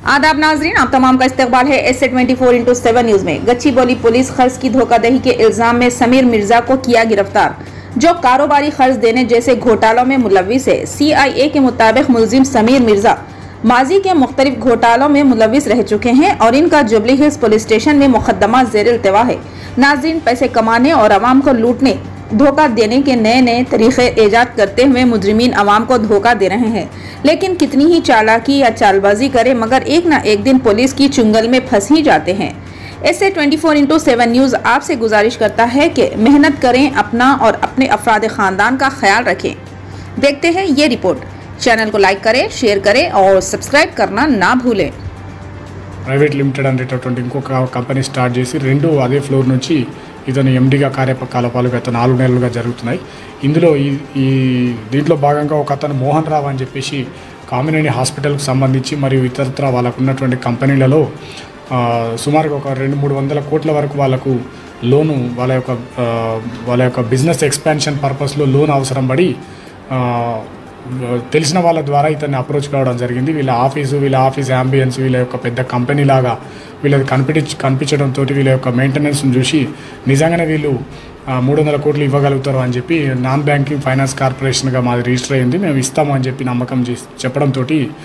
आदाब नाजरीन आप तमाम का इस्तेबाल है S A twenty four into seven news में गच्ची बोली पुलिस खर्च की धोखाधड़ी के इल्जाम में समीर मिर्जा को किया गिरफ्तार जो कारोबारी खर्च देने जैसे घोटालों में मुलविस है सी आई ए के मुताबिक मुलजिम समीर मिर्जा माजी के मुख्तलिफ घोटालों में मुलविस रह चुके हैं और इनका जुबली हिल्स पुलिस स्टेशन में मुकदमा जेर अल्तवा है नाजरीन पैसे कमाने और आवाम को लूटने धोखा देने के नए नए तरीके ईजाद करते हुए मुजरिमीन आवाम को धोखा दे रहे हैं लेकिन कितनी ही चालाकी या चालबाजी करें मगर एक ना एक दिन पुलिस की चुंगल में फंस ही जाते हैं ऐसे 24 फोर इंटू सेवन न्यूज़ आपसे गुजारिश करता है कि मेहनत करें अपना और अपने अफराद ख़ानदान का ख्याल रखें देखते हैं ये रिपोर्ट चैनल को लाइक करें शेयर करें और सब्सक्राइब करना ना भूलें ప్రైవేట్ లిమిటెడ్ అనేటటువంటి ఇంకొక కంపెనీ స్టార్ట్ చేసి రెండు అదే ఫ్లోర్ నుంచి ఇతను ఎండిగా కార్యకలాపాలు గత నాలుగు నెలలుగా జరుగుతున్నాయి ఇందులో ఈ ఈ దీంట్లో భాగంగా ఒక అతను మోహన్ రావు అని చెప్పేసి కామినేని హాస్పిటల్కి సంబంధించి మరియు ఇతరత్ర వాళ్ళకు ఉన్నటువంటి కంపెనీలలో ఆ, సుమారుగా ఒక రెండు మూడు వందల కోట్ల వరకు వాళ్ళకు లోను వాళ్ళ యొక్క ఆ, వాళ్ళ యొక్క బిజినెస్ ఎక్స్పాన్షన్ పర్పస్లో లోన్ అవసరం పడి ఆ, తెలిసిన వాళ్ళ ద్వారా ఇతన్ని అప్రోచ్ కావడం జరిగింది వీళ్ళ ఆఫీసు వీళ్ళ ఆఫీస్ అంబియన్స్ వీళ్ళ యొక్క పెద్ద కంపెనీ లాగా వీళ్ళది కనిపించ కనిపించడంతో వీళ్ళ యొక్క మెయింటెనెన్స్ని చూసి నిజంగానే వీళ్ళు ఆ, మూడు వందల కోట్లు ఇవ్వగలుగుతారు అని చెప్పి నాన్ బ్యాంకింగ్ ఫైనాన్స్ కార్పొరేషన్గా మాది రిజిస్టర్ అయింది మేము ఇస్తాము అని చెప్పి నమ్మకం చేసి చెప్పడంతో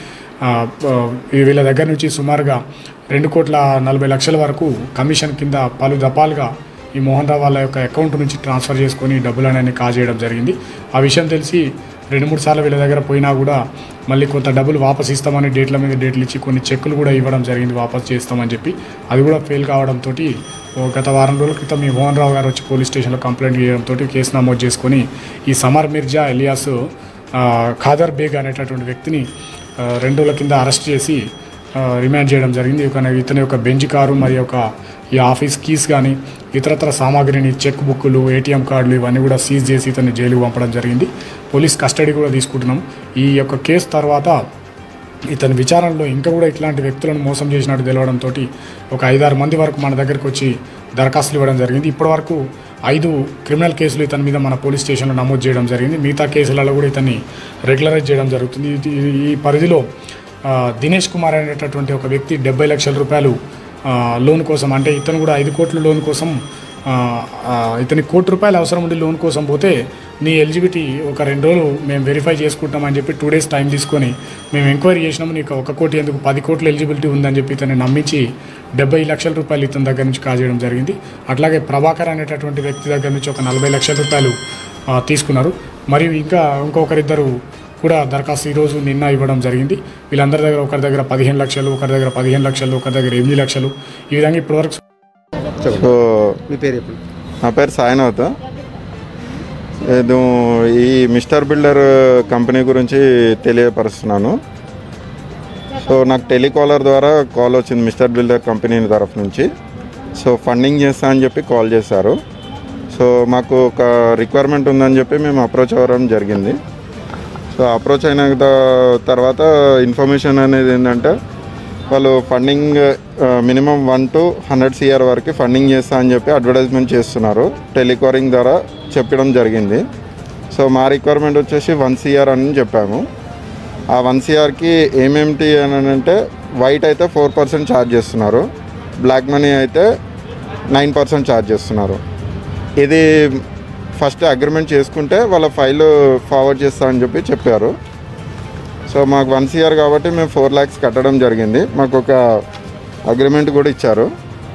వీళ్ళ దగ్గర నుంచి సుమారుగా రెండు కోట్ల నలభై లక్షల వరకు కమిషన్ కింద పలు దఫాలుగా ఈ మోహన్ రావు వాళ్ళ యొక్క అకౌంట్ నుంచి ట్రాన్స్ఫర్ చేసుకొని డబ్బులు అనేది కాజేయడం జరిగింది ఆ విషయం తెలిసి రెండు మూడు సార్లు వీళ్ళ దగ్గర పోయినా కూడా మళ్ళీ కొంత డబ్బులు వాపస్ ఇస్తామని డేట్ల మీద డేట్లు ఇచ్చి కొన్ని చెక్కులు కూడా ఇవ్వడం జరిగింది వాపస్ చేస్తామని చెప్పి అది కూడా ఫెయిల్ కావడంతో గత వారం రోజుల క్రితం ఈ మోహన్ రావు గారు వచ్చి పోలీస్ స్టేషన్లో కంప్లైంట్ చేయడంతో కేసు నమోదు చేసుకొని ఈ సమర్ మిర్జా ఎలియాస్ ఆ, ఖాదర్ బేగ్ అనేటటువంటి వ్యక్తిని ఆ, రెండు రోజుల కింద అరెస్ట్ చేసి ఆ, రిమాండ్ చేయడం జరిగింది ఒక ఇతని యొక్క బెంచ్ కారు మరియు ఒక ఈ ఆఫీస్ కీస్ కానీ ఇతరత్ర సామాగ్రిని చెక్ బుక్లు ఏటీఎం కార్డులు ఇవన్నీ కూడా సీజ్ చేసి ఇతన్ని జైలుకు పంపడం జరిగింది పోలీస్ కస్టడీ కూడా తీసుకుంటున్నాం ఈ యొక్క కేసు తర్వాత ఇతని విచారణలో ఇంకా కూడా ఇట్లాంటి వ్యక్తులను మోసం చేసినట్టు తెలవడంతో ఒక ఐదారు మంది వరకు మన దగ్గరికి వచ్చి దరఖాస్తులు ఇవ్వడం జరిగింది ఇప్పటి వరకు ఐదు క్రిమినల్ కేసులు ఇతని మీద మన పోలీస్ స్టేషన్లో నమోదు చేయడం జరిగింది మిగతా కేసులలో కూడా ఇతన్ని రెగ్యులరైజ్ చేయడం జరుగుతుంది ఇది- ఇది- ఈ పరిధిలో ఆ, దినేష్ కుమార్ అనేటటువంటి ఒక వ్యక్తి డెబ్బై లక్షల రూపాయలు ఆ, లోన్ కోసం అంటే ఇతను కూడా ఐదు కోట్ల లోన్ కోసం ఆ, ఆ, ఇతని కోటి రూపాయలు అవసరం ఉండి లోన్ కోసం పోతే నీ ఎలిజిబిలిటీ ఒక రెండు రోజులు మేము వెరిఫై చేసుకుంటామని చెప్పి టూ డేస్ టైం తీసుకొని మేము ఎంక్వైరీ చేసినాము నీకు ఒక కోటి ఎందుకు పది కోట్ల ఎలిజిబిలిటీ ఉందని చెప్పి ఇతన్ని నమ్మించి డెబ్బై లక్షల రూపాయలు ఇతని దగ్గర నుంచి కాజేయడం జరిగింది అట్లాగే ప్రభాకర్ అనేటటువంటి వ్యక్తి దగ్గర నుంచి ఒక నలభై లక్షల రూపాయలు ఆ, తీసుకున్నారు మరియు ఇంకా ఇంకొకరిద్దరు కూడా దరఖాస్తు ఈరోజు నిన్న ఇవ్వడం జరిగింది వీళ్ళందరి దగ్గర ఒకరి దగ్గర పదిహేను లక్షలు ఒకరి దగ్గర పదిహేను లక్షలు ఒకరి దగ్గర ఎనిమిది లక్షలు ఈ విధంగా ఇప్పటివరకు సో మీ పేరు చెప్పండి నా పేరు సాయినాథ్ నేను ఈ మిస్టర్ బిల్డర్ కంపెనీ గురించి తెలియపరుస్తున్నాను సో నాకు టెలికాలర్ ద్వారా కాల్ వచ్చింది మిస్టర్ బిల్డర్ కంపెనీ తరఫు నుంచి సో ఫండింగ్ చేస్తా అని చెప్పి కాల్ చేశారు సో మాకు ఒక రిక్వైర్మెంట్ ఉందని చెప్పి మేము అప్రోచ్ అవ్వడం జరిగింది సో అప్రోచ్ అయిన త- తర్వాత ఇన్ఫర్మేషన్ అనేది ఏంటంటే వాళ్ళు funding minimum one two hundred CR వరకు ఫండింగ్ చేస్తా అని చెప్పి అడ్వర్టైజ్మెంట్ చేస్తున్నారు టెలికారింగ్ ద్వారా చెప్పడం జరిగింది సో మా రిక్వైర్మెంట్ వచ్చేసి వన్ సిఆర్ అని చెప్పాము ఆ వన్ సిఆర్కి ఏమేమిటి అని అంటే వైట్ అయితే ఫోర్ పర్సెంట్ ఛార్జ్ చేస్తున్నారు బ్లాక్ మనీ అయితే నైన్ పర్సెంట్ ఛార్జ్ చేస్తున్నారు ఇది ఫస్ట్ అగ్రిమెంట్ చేసుకుంటే వాళ్ళ ఫైల్ ఫార్వర్డ్ చేస్తా అని చెప్పి చెప్పారు సో మాకు వన్ సిఆర్ కాబట్టి మేము ఫోర్ ల్యాక్స్ కట్టడం జరిగింది మాకు ఒక అగ్రిమెంట్ కూడా ఇచ్చారు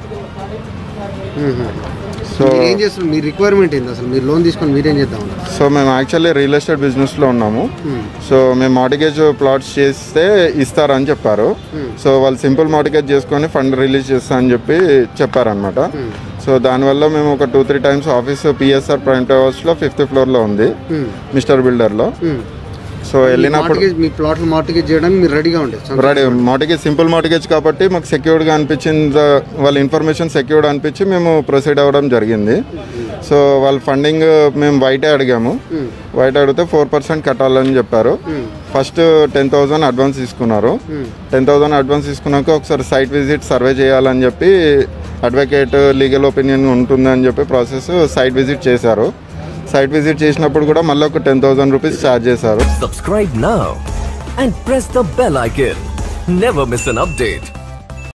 సో మీరు ఏం చేస్తున్నారు మీ రిక్వైర్మెంట్ ఏంది అసలు మీరు లోన్ తీసుకొని మీరేం చేద్దాం సో మేము యాక్చువల్లీ రియల్ ఎస్టేట్ బిజినెస్లో ఉన్నాము సో మేము మార్టిగేజ్ ప్లాట్స్ చేస్తే ఇస్తారని చెప్పారు సో వాళ్ళు సింపుల్ మార్టిగేజ్ చేసుకొని ఫండ్ రిలీజ్ చేస్తా అని చెప్పి చెప్పారనమాట సో దానివల్ల మేము ఒక two three times office PSR prime హౌస్లో ఫిఫ్త్ ఫ్లోర్లో ఉంది మిస్టర్ బిల్డర్లో సో వెళ్ళినప్పుడు మీ ప్లాట్లు మార్టిగేజ్ చేయడానికి మీరు రెడీగా ఉండేది రెడీ మార్టిగేజ్ సింపుల్ మార్టిగేజ్ కాబట్టి మాకు సెక్యూర్డ్గా అనిపించింది వాళ్ళ ఇన్ఫర్మేషన్ సెక్యూర్డ్ అనిపించి మేము ప్రొసీడ్ అవ్వడం జరిగింది సో వాళ్ళ ఫండింగ్ మేము వైటే అడిగాము వైట్ అడిగితే ఫోర్ పర్సెంట్ కట్టాలని చెప్పారు ఫస్ట్ టెన్ థౌసండ్ అడ్వాన్స్ తీసుకున్నారు టెన్ థౌసండ్ అడ్వాన్స్ తీసుకున్నాక ఒకసారి సైట్ విజిట్ సర్వే చేయాలని చెప్పి అడ్వకేట్ లీగల్ ఒపీనియన్ ఉంటుందని చెప్పి ప్రాసెస్ సైట్ విజిట్ చేశారు సైట్ విజిట్ చేసినప్పుడు కూడా మళ్ళీ ఒక టెన్ థౌసండ్ రూపీస్ ఛార్జ్ చేశారు Subscribe now and press the bell icon. never miss an update.